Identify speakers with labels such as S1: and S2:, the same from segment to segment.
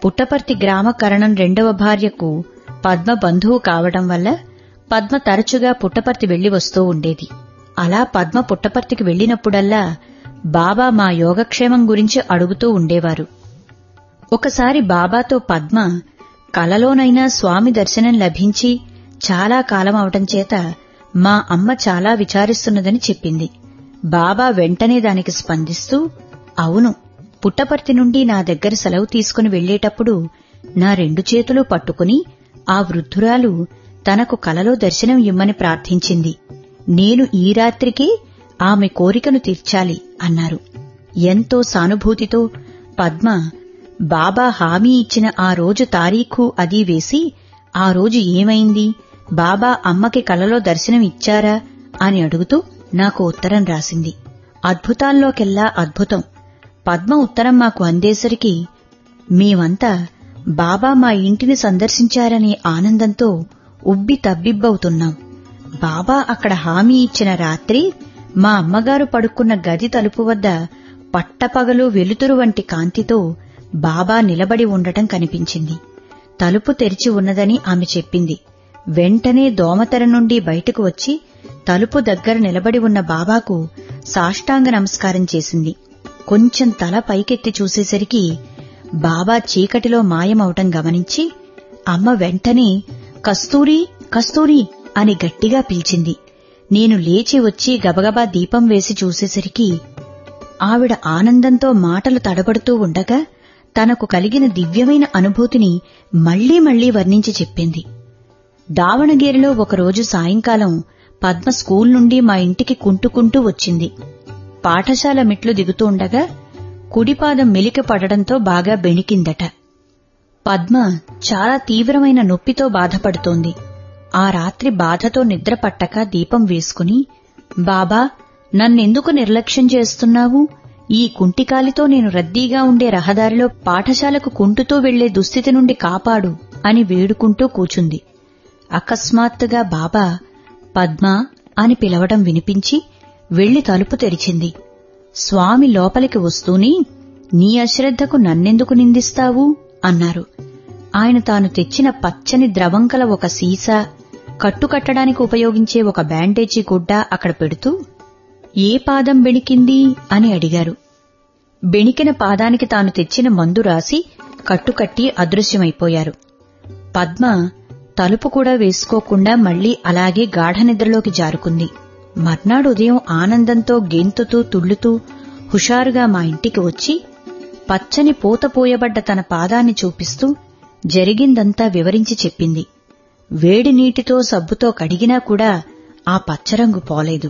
S1: పుట్టపర్తి గ్రామ కరణం రెండవ భార్యకు పద్మ బంధువు కావడం వల్ల పద్మ తరచుగా పుట్టపర్తి వెళ్లి వస్తూ ఉండేది అలా పద్మ పుట్టపర్తికి వెళ్లినప్పుడల్లా బాబా మా యోగక్షేమం గురించి అడుగుతూ ఉండేవారు ఒకసారి బాబాతో పద్మ కలలోనైనా స్వామి దర్శనం లభించి చాలా కాలం అవటం చేత మా అమ్మ చాలా విచారిస్తున్నదని చెప్పింది బాబా వెంటనే దానికి స్పందిస్తూ అవును పుట్టపర్తి నుండి నా దగ్గర సెలవు తీసుకుని వెళ్లేటప్పుడు నా రెండు చేతులు పట్టుకుని ఆ వృద్ధురాలు తనకు కలలో దర్శనం ఇమ్మని ప్రార్థించింది నేను ఈ రాత్రికే ఆమె కోరికను తీర్చాలి అన్నారు ఎంతో సానుభూతితో పద్మ బాబా హామీ ఇచ్చిన ఆ రోజు తారీఖు అది వేసి ఆ రోజు ఏమైంది బాబా అమ్మకి కలలో దర్శనం ఇచ్చారా అని అడుగుతూ నాకు ఉత్తరం రాసింది అద్భుతాల్లోకెల్లా అద్భుతం పద్మ ఉత్తరం మాకు అందేసరికి మేమంతా బాబా మా ఇంటిని సందర్శించారనే ఆనందంతో ఉబ్బి తబ్బిబ్బవుతున్నాం బాబా అక్కడ హామీ ఇచ్చిన రాత్రి మా అమ్మగారు పడుకున్న గది తలుపు వద్ద పట్టపగలు వెలుతురు వంటి కాంతితో బాబా నిలబడి ఉండటం కనిపించింది తలుపు తెరిచి ఉన్నదని ఆమె చెప్పింది వెంటనే దోమతెర నుండి బయటకు వచ్చి తలుపు దగ్గర నిలబడి ఉన్న బాబాకు సాష్టాంగ నమస్కారం చేసింది కొంచెం తల పైకెత్తి చూసేసరికి బాబా చీకటిలో మాయమవటం గమనించి అమ్మ వెంటనే కస్తూరి కస్తూరి అని గట్టిగా పిలిచింది నేను లేచి వచ్చి గబగబా దీపం వేసి చూసేసరికి ఆవిడ ఆనందంతో మాటలు తడబడుతూ ఉండగా తనకు కలిగిన దివ్యమైన అనుభూతిని మళ్లీ మళ్లీ వర్ణించి చెప్పింది దావణగిరిలో ఒకరోజు సాయంకాలం పద్మ స్కూల్ నుండి మా ఇంటికి కుంటుకుంటూ వచ్చింది పాఠశాల మెట్లు దిగుతూ ఉండగా కుడిపాదం మెలిక పడడంతో బాగా బెణికిందట పద్మ చాలా తీవ్రమైన నొప్పితో బాధపడుతోంది ఆ రాత్రి బాధతో నిద్ర పట్టక దీపం వేసుకుని బాబా నన్నెందుకు నిర్లక్ష్యం చేస్తున్నావు ఈ కుంటికాలితో నేను రద్దీగా ఉండే రహదారిలో పాఠశాలకు కుంటుతూ వెళ్లే దుస్థితి నుండి కాపాడు అని వేడుకుంటూ కూచుంది అకస్మాత్తుగా బాబా పద్మ అని పిలవడం వినిపించి వెళ్లి తలుపు తెరిచింది స్వామి లోపలికి వస్తూనే నీ అశ్రద్ధకు నన్నెందుకు నిందిస్తావు అన్నారు ఆయన తాను తెచ్చిన పచ్చని ద్రవంకల ఒక సీసా కట్టుకట్టడానికి ఉపయోగించే ఒక బ్యాండేజీ గుడ్డ అక్కడ పెడుతూ ఏ పాదం బెణికింది అని అడిగారు బెణికిన పాదానికి తాను తెచ్చిన మందు రాసి కట్టుకట్టి అదృశ్యమైపోయారు పద్మ తలుపు కూడా వేసుకోకుండా మళ్లీ అలాగే గాఢ నిద్రలోకి జారుకుంది మర్నాడు ఉదయం ఆనందంతో గెంతుతూ తుళ్ళుతూ హుషారుగా మా ఇంటికి వచ్చి పచ్చని పూతపోయబడ్డ తన పాదాన్ని చూపిస్తూ జరిగిందంతా వివరించి చెప్పింది వేడి నీటితో సబ్బుతో కడిగినా కూడా ఆ పచ్చరంగు పోలేదు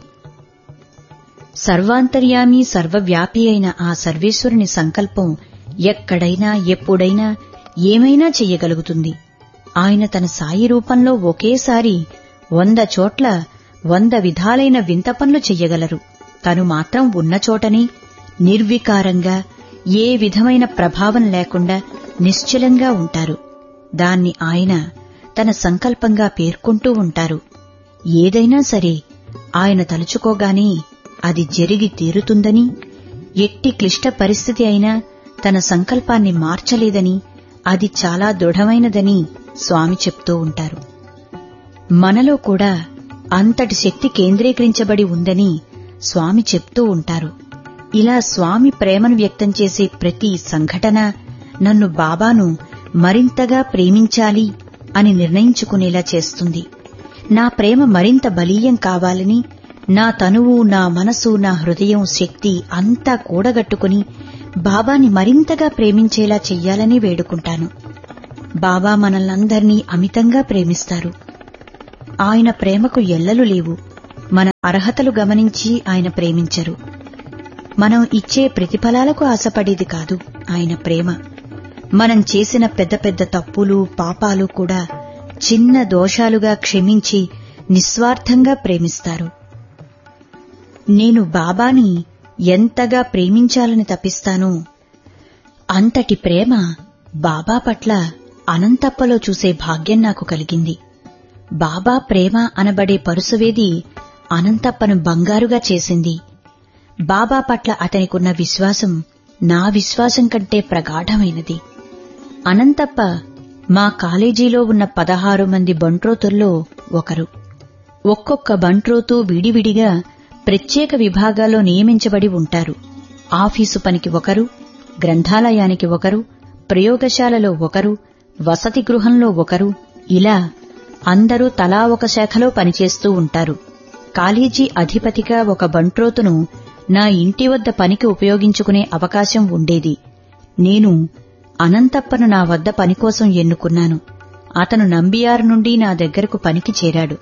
S1: సర్వాంతర్యామి సర్వవ్యాపి అయిన ఆ సర్వేశ్వరుని సంకల్పం ఎక్కడైనా ఎప్పుడైనా ఏమైనా చెయ్యగలుగుతుంది ఆయన తన సాయి రూపంలో ఒకేసారి వంద చోట్ల వంద విధాలైన వింత పనులు చెయ్యగలరు తను మాత్రం ఉన్న చోటనే నిర్వికారంగా ఏ విధమైన ప్రభావం లేకుండా నిశ్చలంగా ఉంటారు దాన్ని ఆయన తన సంకల్పంగా పేర్కొంటూ ఉంటారు ఏదైనా సరే ఆయన తలుచుకోగానే అది జరిగి తీరుతుందని ఎట్టి క్లిష్ట పరిస్థితి అయినా తన సంకల్పాన్ని మార్చలేదని అది చాలా దృఢమైనదని స్వామి చెప్తూ ఉంటారు మనలో కూడా అంతటి శక్తి కేంద్రీకరించబడి ఉందని స్వామి చెప్తూ ఉంటారు ఇలా స్వామి ప్రేమను వ్యక్తం చేసే ప్రతి సంఘటన నన్ను బాబాను మరింతగా ప్రేమించాలి అని నిర్ణయించుకునేలా చేస్తుంది నా ప్రేమ మరింత బలీయం కావాలని నా తనువు నా మనసు నా హృదయం శక్తి అంతా కూడగట్టుకుని బాబాని మరింతగా ప్రేమించేలా చెయ్యాలని వేడుకుంటాను బాబా మనల్నందర్నీ అమితంగా ప్రేమిస్తారు ఆయన ప్రేమకు ఎల్లలు లేవు మన అర్హతలు గమనించి ఆయన ప్రేమించరు మనం ఇచ్చే ప్రతిఫలాలకు ఆశపడేది కాదు ఆయన ప్రేమ మనం చేసిన పెద్ద పెద్ద తప్పులు పాపాలు కూడా చిన్న దోషాలుగా క్షమించి నిస్వార్థంగా ప్రేమిస్తారు నేను బాబాని ఎంతగా ప్రేమించాలని తప్పిస్తానో అంతటి ప్రేమ బాబా పట్ల అనంతప్పలో చూసే భాగ్యం నాకు కలిగింది బాబా ప్రేమ అనబడే పరుసవేది అనంతప్పను బంగారుగా చేసింది బాబా పట్ల అతనికున్న విశ్వాసం నా విశ్వాసం కంటే ప్రగాఢమైనది అనంతప్ప మా కాలేజీలో ఉన్న పదహారు మంది బంట్రోతుల్లో ఒకరు ఒక్కొక్క బంట్రోతు విడివిడిగా ప్రత్యేక విభాగాల్లో నియమించబడి ఉంటారు ఆఫీసు పనికి ఒకరు గ్రంథాలయానికి ఒకరు ప్రయోగశాలలో ఒకరు వసతి గృహంలో ఒకరు ఇలా అందరూ తలా ఒక శాఖలో పనిచేస్తూ ఉంటారు కాలేజీ అధిపతిగా ఒక బంట్రోతును నా ఇంటి వద్ద పనికి ఉపయోగించుకునే అవకాశం ఉండేది నేను అనంతప్పను నా వద్ద పనికోసం ఎన్నుకున్నాను అతను నంబియార్ నుండి నా దగ్గరకు పనికి చేరాడు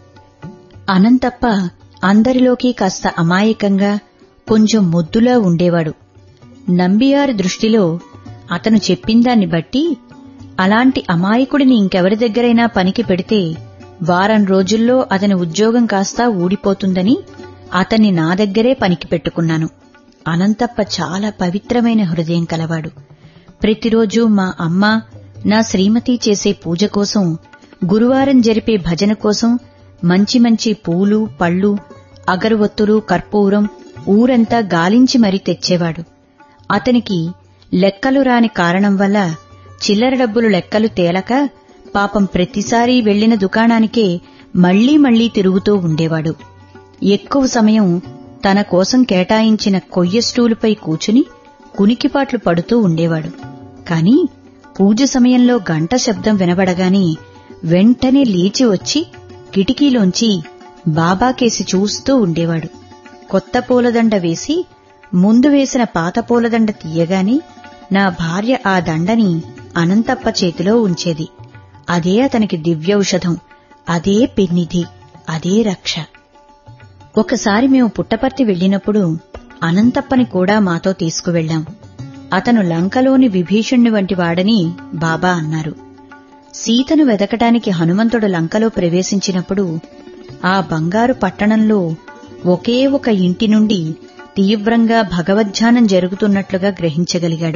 S1: అనంతప్ప అందరిలోకి కాస్త అమాయకంగా కొంచెం ముద్దులా ఉండేవాడు నంబియార్ దృష్టిలో అతను చెప్పిందాన్ని బట్టి అలాంటి అమాయకుడిని ఇంకెవరి దగ్గరైనా పనికి పెడితే వారం రోజుల్లో అతని ఉద్యోగం కాస్త ఊడిపోతుందని అతన్ని నా దగ్గరే పనికి పెట్టుకున్నాను అనంతప్ప చాలా పవిత్రమైన హృదయం కలవాడు ప్రతిరోజు మా అమ్మ నా శ్రీమతి చేసే పూజ కోసం గురువారం జరిపే భజన కోసం మంచి మంచి పూలు పళ్ళు అగరవత్తులు కర్పూరం ఊరంతా గాలించి మరీ తెచ్చేవాడు అతనికి లెక్కలు రాని కారణం వల్ల చిల్లర డబ్బులు లెక్కలు తేలక పాపం ప్రతిసారీ వెళ్లిన దుకాణానికే మళ్లీ మళ్లీ తిరుగుతూ ఉండేవాడు ఎక్కువ సమయం తన కోసం కేటాయించిన కొయ్య స్టూలుపై కూచుని కునికిపాట్లు పడుతూ ఉండేవాడు కాని పూజ సమయంలో గంట శబ్దం వినబడగానే వెంటనే లేచి వచ్చి కిటికీలోంచి బాబాకేసి చూస్తూ ఉండేవాడు కొత్త పూలదండ వేసి ముందు వేసిన పాత పూలదండ తీయగానే నా భార్య ఆ దండని అనంతప్ప చేతిలో ఉంచేది అదే అతనికి దివ్యౌషధం అదే పెన్నిధి అదే రక్ష ఒకసారి మేము పుట్టపర్తి వెళ్లినప్పుడు అనంతప్పని కూడా మాతో తీసుకువెళ్లాం అతను లంకలోని విభీషణ్ణి వంటి వాడని బాబా అన్నారు సీతను వెదకటానికి హనుమంతుడు లంకలో ప్రవేశించినప్పుడు ఆ బంగారు పట్టణంలో ఒకే ఒక ఇంటి నుండి తీవ్రంగా భగవద్ధ్యానం జరుగుతున్నట్లుగా గ్రహించగలిగాడు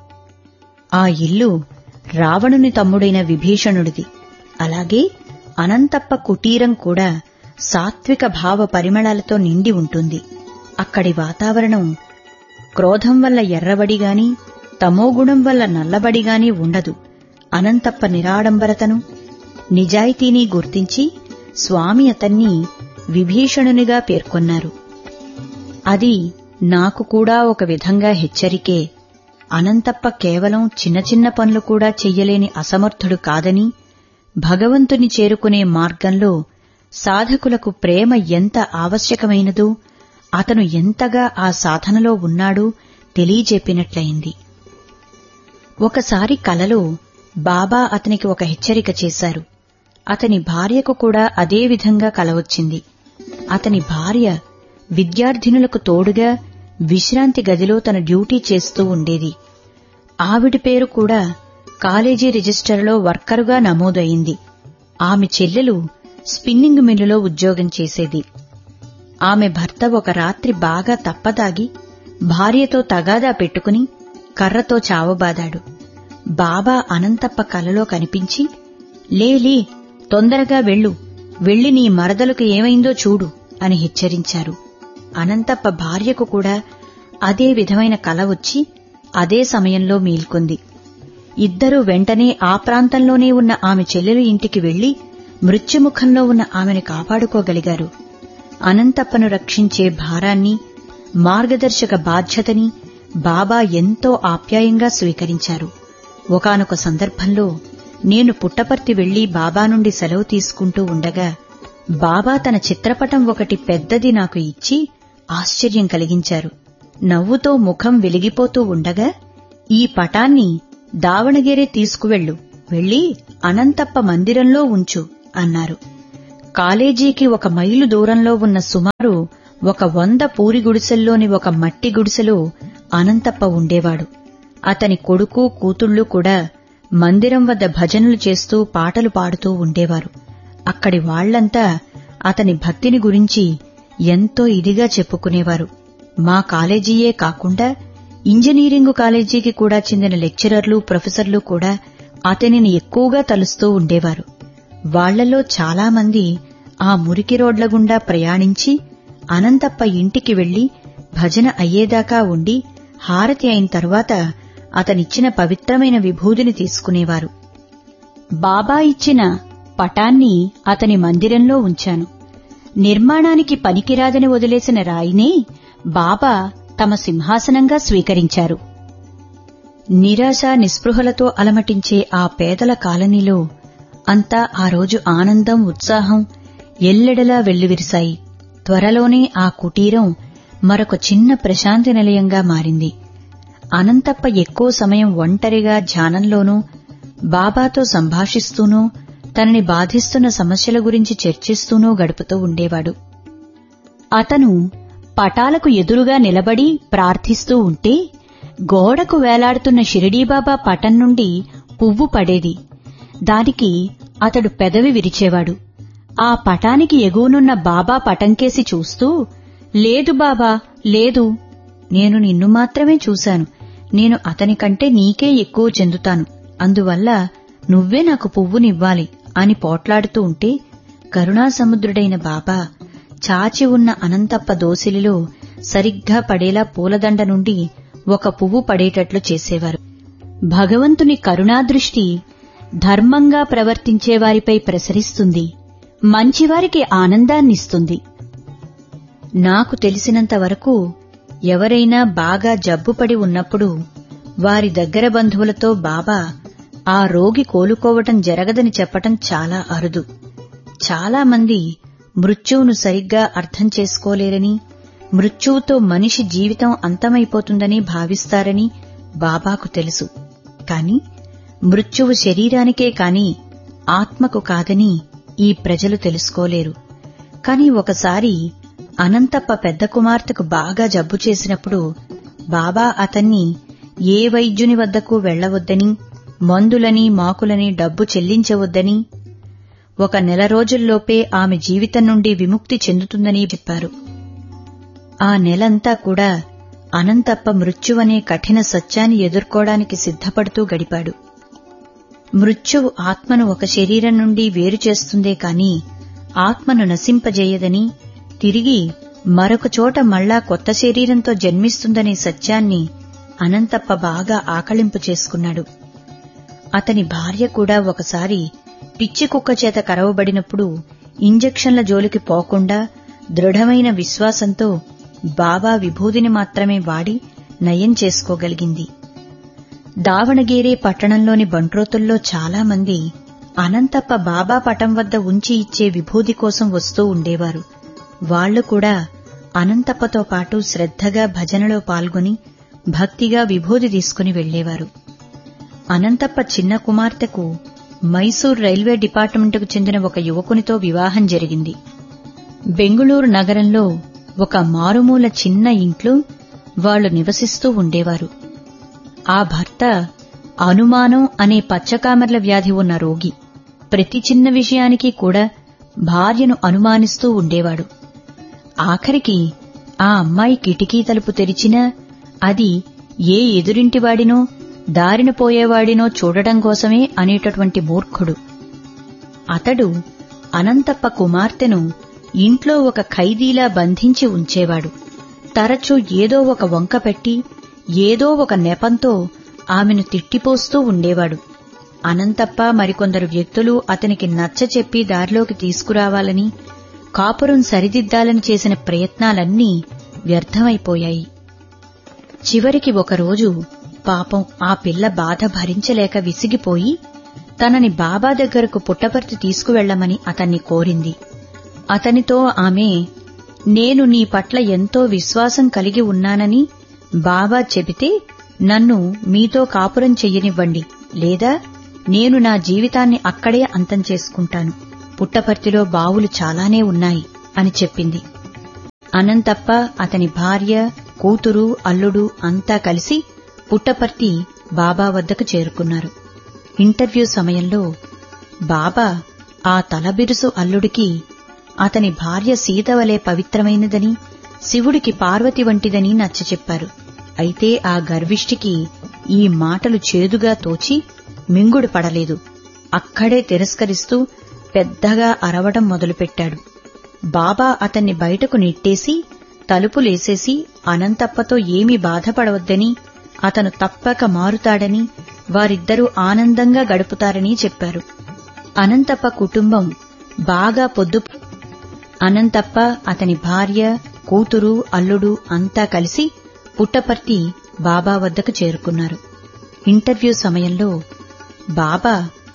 S1: ఆ ఇల్లు రావణుని తమ్ముడైన విభీషణుడిది అలాగే అనంతప్ప కుటీరం కూడా సాత్విక భావ పరిమళాలతో నిండి ఉంటుంది అక్కడి వాతావరణం క్రోధం వల్ల ఎర్రబడిగాని తమోగుణం వల్ల నల్లబడిగాని ఉండదు అనంతప్ప నిరాడంబరతను నిజాయితీని గుర్తించి స్వామి అతన్ని విభీషణునిగా పేర్కొన్నారు అది నాకు కూడా ఒక విధంగా హెచ్చరికే అనంతప్ప కేవలం చిన్న చిన్న పనులు కూడా చెయ్యలేని అసమర్థుడు కాదని భగవంతుని చేరుకునే మార్గంలో సాధకులకు ప్రేమ ఎంత ఆవశ్యకమైనదో అతను ఎంతగా ఆ సాధనలో ఉన్నాడో తెలియజెప్పినట్లయింది ఒకసారి కలలో బాబా అతనికి ఒక హెచ్చరిక చేశారు అతని భార్యకు కూడా అదే విధంగా కలవచ్చింది అతని భార్య విద్యార్థినులకు తోడుగా విశ్రాంతి గదిలో తన డ్యూటీ చేస్తూ ఉండేది ఆవిడ పేరు కూడా కాలేజీ రిజిస్టర్లో వర్కరుగా నమోదయింది ఆమె చెల్లెలు స్పిన్నింగ్ మిల్లులో ఉద్యోగం చేసేది ఆమె భర్త ఒక రాత్రి బాగా తప్పదాగి భార్యతో తగాదా పెట్టుకుని కర్రతో చావబాదాడు బాబా అనంతప్ప కలలో కనిపించి లేలీ తొందరగా వెళ్ళు వెళ్లి నీ మరదలకు ఏమైందో చూడు అని హెచ్చరించారు అనంతప్ప భార్యకు కూడా అదే విధమైన కల వచ్చి అదే సమయంలో మేల్కొంది ఇద్దరూ వెంటనే ఆ ప్రాంతంలోనే ఉన్న ఆమె చెల్లెలు ఇంటికి వెళ్లి మృత్యుముఖంలో ఉన్న ఆమెను కాపాడుకోగలిగారు అనంతప్పను రక్షించే భారాన్ని మార్గదర్శక బాధ్యతని బాబా ఎంతో ఆప్యాయంగా స్వీకరించారు ఒకానొక సందర్భంలో నేను పుట్టపర్తి వెళ్లి బాబా నుండి సెలవు తీసుకుంటూ ఉండగా బాబా తన చిత్రపటం ఒకటి పెద్దది నాకు ఇచ్చి ఆశ్చర్యం కలిగించారు నవ్వుతో ముఖం వెలిగిపోతూ ఉండగా ఈ పటాన్ని దావణగిరే తీసుకువెళ్ళు వెళ్లి అనంతప్ప మందిరంలో ఉంచు అన్నారు కాలేజీకి ఒక మైలు దూరంలో ఉన్న సుమారు ఒక వంద పూరి గుడిసెల్లోని ఒక మట్టి గుడిసెలో అనంతప్ప ఉండేవాడు అతని కొడుకు కూతుళ్లు కూడా మందిరం వద్ద భజనలు చేస్తూ పాటలు పాడుతూ ఉండేవారు అక్కడి వాళ్లంతా అతని భక్తిని గురించి ఎంతో ఇదిగా చెప్పుకునేవారు మా కాలేజీయే కాకుండా ఇంజనీరింగు కాలేజీకి కూడా చెందిన లెక్చరర్లు ప్రొఫెసర్లు కూడా అతనిని ఎక్కువగా తలుస్తూ ఉండేవారు వాళ్లలో చాలామంది ఆ మురికి రోడ్ల గుండా ప్రయాణించి అనంతప్ప ఇంటికి వెళ్లి భజన అయ్యేదాకా ఉండి హారతి అయిన తరువాత అతనిచ్చిన పవిత్రమైన విభూదిని తీసుకునేవారు బాబా ఇచ్చిన పటాన్ని అతని మందిరంలో ఉంచాను నిర్మాణానికి పనికిరాదని వదిలేసిన రాయినే బాబా తమ సింహాసనంగా స్వీకరించారు నిరాశ నిస్పృహలతో అలమటించే ఆ పేదల కాలనీలో అంతా ఆ రోజు ఆనందం ఉత్సాహం ఎల్లెడలా వెల్లువిరిశాయి త్వరలోనే ఆ కుటీరం మరొక చిన్న ప్రశాంతి నిలయంగా మారింది అనంతప్ప ఎక్కువ సమయం ఒంటరిగా ధ్యానంలోనూ బాబాతో సంభాషిస్తూనూ తనని బాధిస్తున్న సమస్యల గురించి చర్చిస్తూనూ గడుపుతూ ఉండేవాడు అతను పటాలకు ఎదురుగా నిలబడి ప్రార్థిస్తూ ఉంటే గోడకు వేలాడుతున్న షిరిడీబాబా పటం నుండి పువ్వు పడేది దానికి అతడు పెదవి విరిచేవాడు ఆ పటానికి ఎగువనున్న బాబా పటంకేసి చూస్తూ లేదు బాబా లేదు నేను నిన్ను మాత్రమే చూశాను నేను అతని కంటే నీకే ఎక్కువ చెందుతాను అందువల్ల నువ్వే నాకు పువ్వునివ్వాలి అని పోట్లాడుతూ ఉంటే కరుణాసముద్రుడైన బాబా చాచి ఉన్న అనంతప్ప దోసిలిలో సరిగ్గా పడేలా పూలదండ నుండి ఒక పువ్వు పడేటట్లు చేసేవారు భగవంతుని కరుణాదృష్టి ధర్మంగా ప్రవర్తించే వారిపై ప్రసరిస్తుంది మంచివారికి ఆనందాన్నిస్తుంది నాకు తెలిసినంత వరకు ఎవరైనా బాగా జబ్బుపడి ఉన్నప్పుడు వారి దగ్గర బంధువులతో బాబా ఆ రోగి కోలుకోవటం జరగదని చెప్పటం చాలా అరుదు చాలా మంది మృత్యువును సరిగ్గా అర్థం చేసుకోలేరని మృత్యువుతో మనిషి జీవితం అంతమైపోతుందని భావిస్తారని బాబాకు తెలుసు కాని మృత్యువు శరీరానికే కాని ఆత్మకు కాదని ఈ ప్రజలు తెలుసుకోలేరు కాని ఒకసారి అనంతప్ప పెద్ద కుమార్తెకు బాగా జబ్బు చేసినప్పుడు బాబా అతన్ని ఏ వైద్యుని వద్దకు వెళ్లవద్దని మందులని మాకులని డబ్బు చెల్లించవద్దని ఒక నెల రోజుల్లోపే ఆమె జీవితం నుండి విముక్తి చెందుతుందని చెప్పారు ఆ నెలంతా కూడా అనంతప్ప మృత్యువనే కఠిన సత్యాన్ని ఎదుర్కోవడానికి సిద్ధపడుతూ గడిపాడు మృత్యువు ఆత్మను ఒక శరీరం నుండి వేరు చేస్తుందే కాని ఆత్మను నశింపజేయదని తిరిగి మరొక చోట మళ్ళా కొత్త శరీరంతో జన్మిస్తుందనే సత్యాన్ని అనంతప్ప బాగా ఆకళింపు చేసుకున్నాడు అతని భార్య కూడా ఒకసారి పిచ్చి కుక్క చేత కరవబడినప్పుడు ఇంజెక్షన్ల జోలికి పోకుండా దృఢమైన విశ్వాసంతో బాబా విభూదిని మాత్రమే వాడి నయం చేసుకోగలిగింది దావణగేరే పట్టణంలోని బంట్రోతుల్లో చాలామంది అనంతప్ప బాబా పటం వద్ద ఉంచి ఇచ్చే విభూది కోసం వస్తూ ఉండేవారు వాళ్లు కూడా అనంతప్పతో పాటు శ్రద్ధగా భజనలో పాల్గొని భక్తిగా విభూది తీసుకుని వెళ్లేవారు అనంతప్ప చిన్న కుమార్తెకు మైసూర్ రైల్వే డిపార్ట్మెంటుకు చెందిన ఒక యువకునితో వివాహం జరిగింది బెంగుళూరు నగరంలో ఒక మారుమూల చిన్న ఇంట్లో వాళ్లు నివసిస్తూ ఉండేవారు ఆ భర్త అనుమానం అనే పచ్చకామెర్ల వ్యాధి ఉన్న రోగి ప్రతి చిన్న విషయానికి కూడా భార్యను అనుమానిస్తూ ఉండేవాడు ఆఖరికి ఆ అమ్మాయి కిటికీ తలుపు తెరిచినా అది ఏ ఎదురింటివాడినో దారిన పోయేవాడినో చూడటం కోసమే అనేటటువంటి మూర్ఖుడు అతడు అనంతప్ప కుమార్తెను ఇంట్లో ఒక ఖైదీలా బంధించి ఉంచేవాడు తరచూ ఏదో ఒక వంక పెట్టి ఏదో ఒక నెపంతో ఆమెను తిట్టిపోస్తూ ఉండేవాడు అనంతప్ప మరికొందరు వ్యక్తులు అతనికి నచ్చచెప్పి దారిలోకి తీసుకురావాలని కాపురం సరిదిద్దాలని చేసిన ప్రయత్నాలన్నీ వ్యర్థమైపోయాయి చివరికి ఒకరోజు పాపం ఆ పిల్ల బాధ భరించలేక విసిగిపోయి తనని బాబా దగ్గరకు పుట్టపర్తి తీసుకువెళ్లమని అతన్ని కోరింది అతనితో ఆమె నేను నీ పట్ల ఎంతో విశ్వాసం కలిగి ఉన్నానని బాబా చెబితే నన్ను మీతో కాపురం చెయ్యనివ్వండి లేదా నేను నా జీవితాన్ని అక్కడే అంతం చేసుకుంటాను పుట్టపర్తిలో బావులు చాలానే ఉన్నాయి అని చెప్పింది అనంతప్ప అతని భార్య కూతురు అల్లుడు అంతా కలిసి పుట్టపర్తి బాబా వద్దకు చేరుకున్నారు ఇంటర్వ్యూ సమయంలో బాబా ఆ తలబిరుసు అల్లుడికి అతని భార్య సీత వలె పవిత్రమైనదని శివుడికి పార్వతి వంటిదని నచ్చచెప్పారు అయితే ఆ గర్విష్టికి ఈ మాటలు చేదుగా తోచి మింగుడు పడలేదు అక్కడే తిరస్కరిస్తూ పెద్దగా అరవడం మొదలుపెట్టాడు బాబా అతన్ని బయటకు నెట్టేసి తలుపులేసేసి అనంతప్పతో ఏమీ బాధపడవద్దని అతను తప్పక మారుతాడని వారిద్దరూ ఆనందంగా గడుపుతారని చెప్పారు అనంతప్ప కుటుంబం బాగా పొద్దు అనంతప్ప అతని భార్య కూతురు అల్లుడు అంతా కలిసి పుట్టపర్తి బాబా వద్దకు చేరుకున్నారు ఇంటర్వ్యూ సమయంలో బాబా